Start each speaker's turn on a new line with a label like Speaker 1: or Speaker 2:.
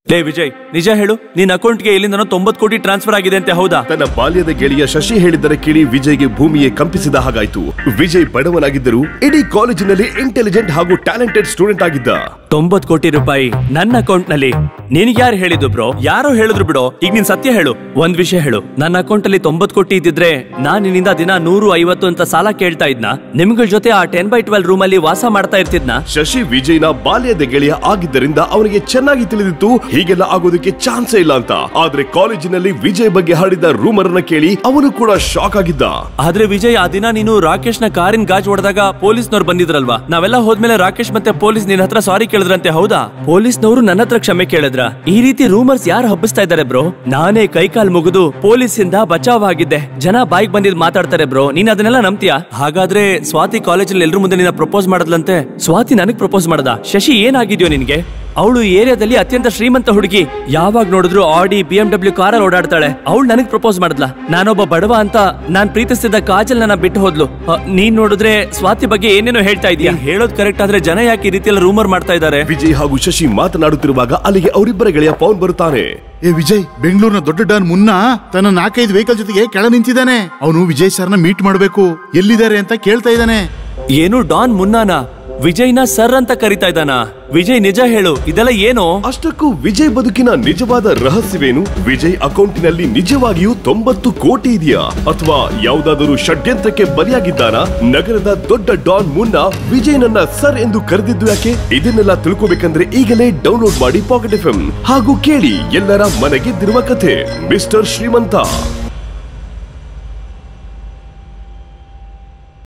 Speaker 1: ಲೇ ವಿಜಯ್ ನಿಜ ಹೇಳು ನಿನ್ನ ಅಕೌಂಟ್ಗೆ ಇಲ್ಲಿಂದ ತೊಂಬತ್ ಕೋಟಿ ಟ್ರಾನ್ಸ್ಫರ್ ಆಗಿದೆ ಅಂತೆ ಹೌದಾ
Speaker 2: ತನ್ನ ಬಾಲ್ಯದ ಗೆಳೆಯ ಶಶಿ ಹೇಳಿದ್ದರ ಕೇಳಿ ವಿಜಯ್ಗೆ ಭೂಮಿಯೇ ಕಂಪಿಸಿದ ಹಾಗಾಯ್ತು ವಿಜಯ್ ಬಡವನಾಗಿದ್ದರೂ ಇಡೀ ಕಾಲೇಜಿನಲ್ಲಿ ಇಂಟೆಲಿಜೆಂಟ್ ಹಾಗೂ ಟ್ಯಾಲೆಂಟೆಡ್ ಸ್ಟೂಡೆಂಟ್ ಆಗಿದ್ದ
Speaker 1: ತೊಂಬತ್ ಕೋಟಿ ರೂಪಾಯಿ ನನ್ನ ಅಕೌಂಟ್ ನಲ್ಲಿ ನಿನಗೆ ಯಾರು ಹೇಳಿದ್ದು ಬ್ರೋ ಯಾರೋ ಹೇಳಿದ್ರು ಬಿಡೋ ಈಗ ನೀನ್ ಸತ್ಯ ಹೇಳು ಒಂದ್ ವಿಷಯ ಹೇಳು ನನ್ನ ಅಕೌಂಟ್ ಅಲ್ಲಿ ತೊಂಬತ್ ಕೋಟಿ ಇದ್ದಿದ್ರೆ ನಾನ್ ನಿನ್ನಿಂದ ದಿನ ನೂರು ಐವತ್ತು ಅಂತ ಸಾಲ ಕೇಳ್ತಾ ಇದ್ನ ನಿಮ್ಗಳ ಜೊತೆ ಆ ಟೆನ್ ಬೈ ಟ್ವೆಲ್ ರೂಮ್ ಅಲ್ಲಿ ವಾಸ ಮಾಡ್ತಾ ಇರ್ತಿದ್ನ
Speaker 2: ಶಶಿ ವಿಜಯ್ನ ಬಾಲ್ಯದ ಗೆಳೆಯ ಆಗಿದ್ದರಿಂದ ಅವನಿಗೆ ಚೆನ್ನಾಗಿ ತಿಳಿದಿತ್ತು ಹೀಗೆಲ್ಲ ಆಗೋದಕ್ಕೆ ಚಾನ್ಸೇ ಇಲ್ಲ ಅಂತ ಆದ್ರೆ ಕಾಲೇಜಿನಲ್ಲಿ ವಿಜಯ್ ಬಗ್ಗೆ ಹರಡಿದ ರೂಮರ್ ಅನ್ನ ಕೇಳಿ ಅವನು ಕೂಡ ಶಾಕ್ ಆಗಿದ್ದ
Speaker 1: ಆದ್ರೆ ವಿಜಯ್ ಆ ದಿನ ನೀನು ರಾಕೇಶ್ ನ ಕಾರಿನ ಗಾಜ್ ಹೊಡೆದಾಗ ಪೊಲೀಸ್ನವ್ರು ಬಂದಿದ್ರಲ್ವಾ ನಾವೆಲ್ಲ ಹೋದ್ಮೇಲೆ ರಾಕೇಶ್ ಮತ್ತೆ ಪೊಲೀಸ್ ನಿನ್ನ ಹತ್ರ ಸಾರಿ ಕೇಳಿದ್ರಂತೆ ಹೌದಾ ಪೊಲೀಸ್ನವರು ನನ್ನ ಹತ್ರ ಕ್ಷಮೆ ಕೇಳಿದ್ರ ಈ ರೀತಿ ರೂಮರ್ಸ್ ಯಾರು ಹಬ್ಬಿಸ್ತಾ ಇದ್ದಾರೆ ಬ್ರೋ ನಾನೇ ಕೈಕಾಲ್ ಮುಗಿದು ಪೊಲೀಸ್ ಇಂದ ಬಚಾವ್ ಆಗಿದ್ದೆ ಜನ ಬಾಯ್ಗ್ ಬಂದಿದ್ ಮಾತಾಡ್ತಾರೆ ಬ್ರೋ ನೀನ್ ಅದನ್ನೆಲ್ಲ ನಂಬ್ತೀಯಾ ಹಾಗಾದ್ರೆ ಸ್ವಾತಿ ಕಾಲೇಜಲ್ಲಿ ಎಲ್ರ ಮುಂದೆ ನಿನ್ನ ಪ್ರಪೋಸ್ ಮಾಡದ್ಲಂತೆ ಸ್ವಾತಿ ನನಗ್ ಪ್ರಪೋಸ್ ಮಾಡದ ಶಶಿ ಏನಾಗಿದ್ಯೋ ನಿನ್ಗೆ ಅವಳು ಏರಿಯಾದಲ್ಲಿ ಅತ್ಯಂತ ಶ್ರೀಮಂತ ಹುಡುಗಿ ಯಾವಾಗ ನೋಡಿದ್ರು ಆಡಿ ಬಿ ಎಂ ಡಬ್ಲ್ಯೂ ಕಾರಲ್ಲಿ ಓಡಾಡ್ತಾಳೆ ಅವಳು ನನಗ್ ಪ್ರಪೋಸ್ ಮಾಡಿದ್ಲ ನಾನೊಬ್ಬ ಬಡವ ಅಂತ ನಾನ್ ಪ್ರೀತಿಸ್ತಿದ್ದ ಕಾಜಲ್ ನನ್ನ ಬಿಟ್ಟು ಹೋದ್ಲು ಅ, ನೀನ್ ನೋಡಿದ್ರೆ ಸ್ವಾತಿ ಬಗ್ಗೆ ಏನೇನೋ ಹೇಳ್ತಾ ಇದೀಯ ಹೇಳೋದ್ ಕರೆಕ್ಟ್ ಆದ್ರೆ ಜನ ಯಾಕೆ ಈ ರೀತಿಯಲ್ಲಿ ರೂಮರ್ ಮಾಡ್ತಾ ಇದ್ದಾರೆ
Speaker 2: ವಿಜಯ್ ಹಾಗೂ ಶಶಿ ಮಾತನಾಡುತ್ತಿರುವಾಗ ಅಲ್ಲಿಗೆ ಅವರಿಬ್ಬರ ಗೆಳೆಯ ಪವನ್ ಬರುತ್ತಾನೆ
Speaker 3: ಏ ವಿಜಯ್ ಬೆಂಗಳೂರಿನ ದೊಡ್ಡ ಡಾನ್ ಮುನ್ನ ತನ್ನ ನಾಲ್ಕೈದು ವೆಹಿಕಲ್ ಜೊತೆಗೆ ಕೆಳ ನಿಂತಿದ್ದಾನೆ ಅವನು ವಿಜಯ್ ಸರ್ನ ಮೀಟ್ ಮಾಡಬೇಕು ಎಲ್ಲಿದ್ದಾರೆ ಅಂತ ಕೇಳ್ತಾ ಇದ್ದಾನೆ
Speaker 1: ಏನು ಡಾನ್ ಮುನ್ನಾನ ವಿಜಯ್ನ ಸರ್ ಅಂತ ಕರಿತಾ ಇದ್ದಾನ ವಿಜಯ್ ನಿಜ ಹೇಳು ಇದೆಲ್ಲ ಏನು
Speaker 2: ಅಷ್ಟಕ್ಕೂ ವಿಜಯ್ ಬದುಕಿನ ನಿಜವಾದ ರಹಸ್ಯವೇನು ವಿಜಯ್ ಅಕೌಂಟಿನಲ್ಲಿ ನಿಜವಾಗಿಯೂ ತೊಂಬತ್ತು ಕೋಟಿ ಇದೆಯಾ ಅಥವಾ ಯಾವುದಾದರೂ ಷಡ್ಯಂತ್ರಕ್ಕೆ ಬಲಿಯಾಗಿದ್ದಾನಾ ನಗರದ ದೊಡ್ಡ ಡಾನ್ ಮುನ್ನ ವಿಜಯ್ ನನ್ನ ಸರ್ ಎಂದು ಕರೆದಿದ್ದು ಯಾಕೆ ಇದನ್ನೆಲ್ಲ ತಿಳ್ಕೋಬೇಕಂದ್ರೆ ಈಗಲೇ ಡೌನ್ಲೋಡ್ ಮಾಡಿ ಪಾಕೆಟ್ ಎಫ್ ಹಾಗೂ ಕೇಳಿ ಎಲ್ಲರ ಮನೆಗೆದ್ದಿರುವ ಕಥೆ ಮಿಸ್ಟರ್ ಶ್ರೀಮಂತ